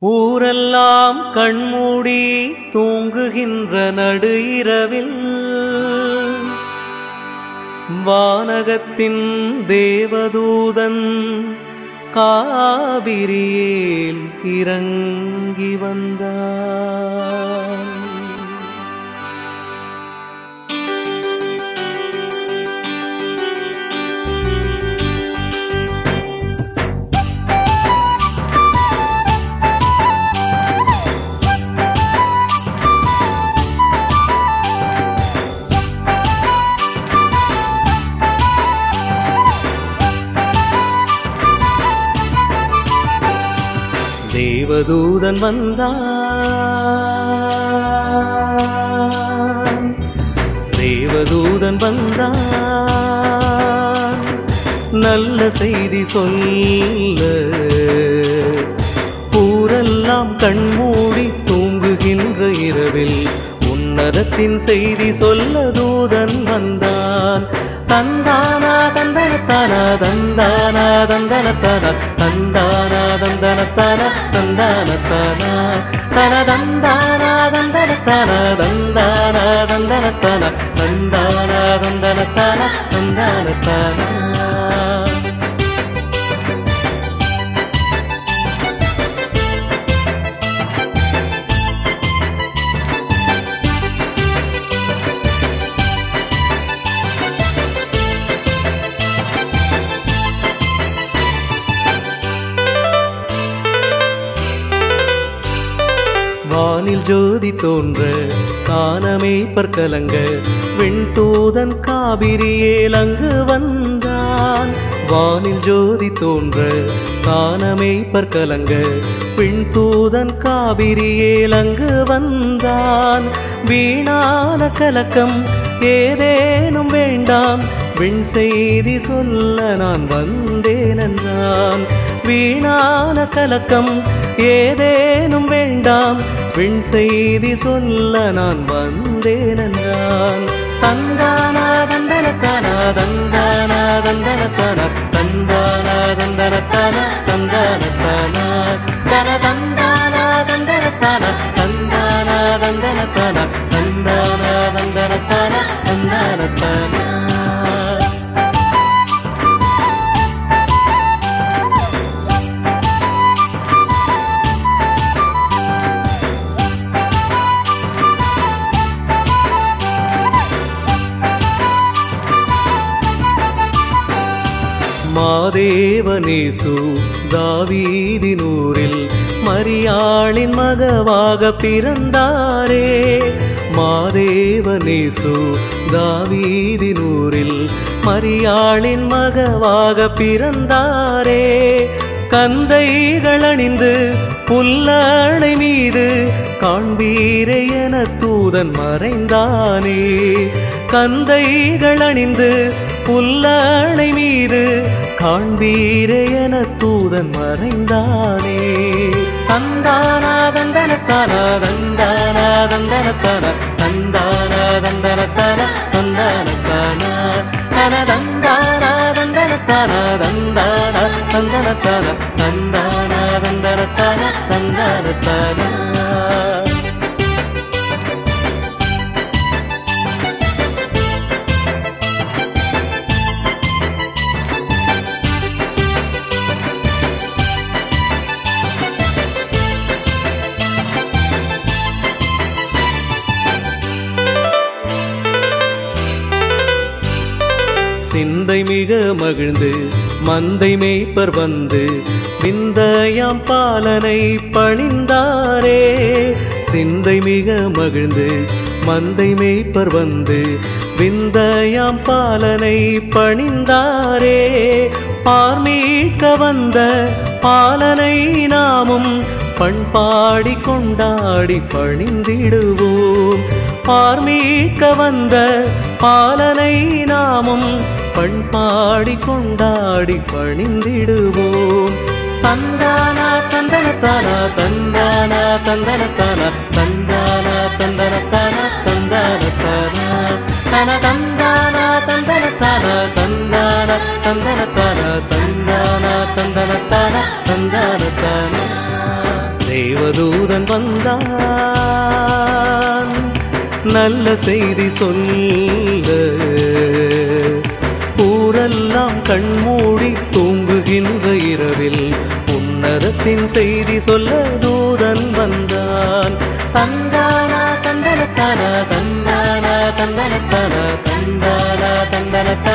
ஊரெல்லாம் கண்மூடி தூங்குகின்ற நடு இரவில் வானகத்தின் தேவதூதன் காவிரியில் இறங்கி வந்தான் தேவதூதன் வந்தான் தேவதூதன் வந்தான் நல்ல செய்தி சொல்ல ஊரெல்லாம் கண்மூடி தூங்குகின்ற இரவில் உன்னதத்தின் செய்தி சொல்ல தூதன் வந்தான் தந்தானா தந்தனத்தானா தந்தானா தந்தனத்தானா தந்தானா தந்தனத்தானா தந்தானத்தானா தன தந்தானா தந்தனத்தானா தந்தானா தந்தனத்தானா தந்தானா தந்தனத்தானா தந்தானத்தானா வானில் ஜோதி தோன்ற கானமே பற்கலங்க வெண்தூதன் காவிரியில் அங்கு வந்தான் வானில் ஜோதி தோன்ற கானமே பற்கலங்க பெண்தூதன் காவிரியில் அங்கு வந்தான் வீணான கலக்கம் ஏதேனும் வேண்டாம் விண் செய்தி சொல்ல நான் வந்தேன் என்றான் வீணான கலக்கம் ஏதேனும் வேண்டாம் விண் செய்தி சொல்ல நான் வந்தேன் என்றான் தந்தானா தந்தனத்தானா தந்தானா தந்தனத்தானா தந்தானா தந்தனத்தானா தந்தானத்தானா தன தந்தானா தந்தனத்தானா தந்தானா தந்தனத்தானா தந்தானா தந்தனத்தானா தந்தானத்தானா மாதேவனேசு தாவீதினூரில் மரியாளின் மகவாக பிறந்தாரே மாதேவனேசு தாவீதினூரில் மரியாளின் மகவாக பிறந்தாரே கந்தைகள் அணிந்து புல்லணை மீது காண்பீரே என தூதன் மறைந்தானே கந்தைகள் அணிந்து புல்லணை மீது காண்பீரே என தூதன் மறைந்தானே தந்தானா தந்தனத்தானா தந்தானா தந்தனத்தானா தந்தானா தந்தனத்தானா தந்தானத்தானா தன தந்தானா தந்தனத்தானா தந்தானா தந்தனத்தானா தந்தானா தந்தனத்தானா தந்தானத்தானா சிந்தை மிக மகிழ்ந்து மந்தை மேய்ப்பர் வந்து விந்தயாம் பாலனை பணிந்தாரே சிந்தை மிக மகிழ்ந்து மந்தை மேய்ப்பர் வந்து விந்தயாம் பாலனை பணிந்தாரே பார்மீட்க வந்த பாலனை நாமும் பண்பாடி கொண்டாடி பணிந்திடுவோம் பார்மீட்க வந்த பாலனை நாமும் பண்பாடி கொண்டாடி பணிந்திடுவோம் தந்தானா தந்தனத்தானா தந்தானா தந்தனத்தானா தந்தானா தந்தனத்தானா தந்தானத்தானா தன தந்தானா தந்தனத்தானா தந்தானா தந்தனத்தானா தந்தானா தந்தனத்தானா தந்தானத்தானா தேவதூதன் வந்தான் நல்ல செய்தி சொல்ல ஊரெல்லாம் கண்மூடி தூங்குகின்ற இரவில் உன்னதத்தின் செய்தி சொல்ல தூதன் வந்தான் தந்தானா தந்தனத்தானா தந்தானா தந்தனத்தானா தந்தானா தந்தனத்தானா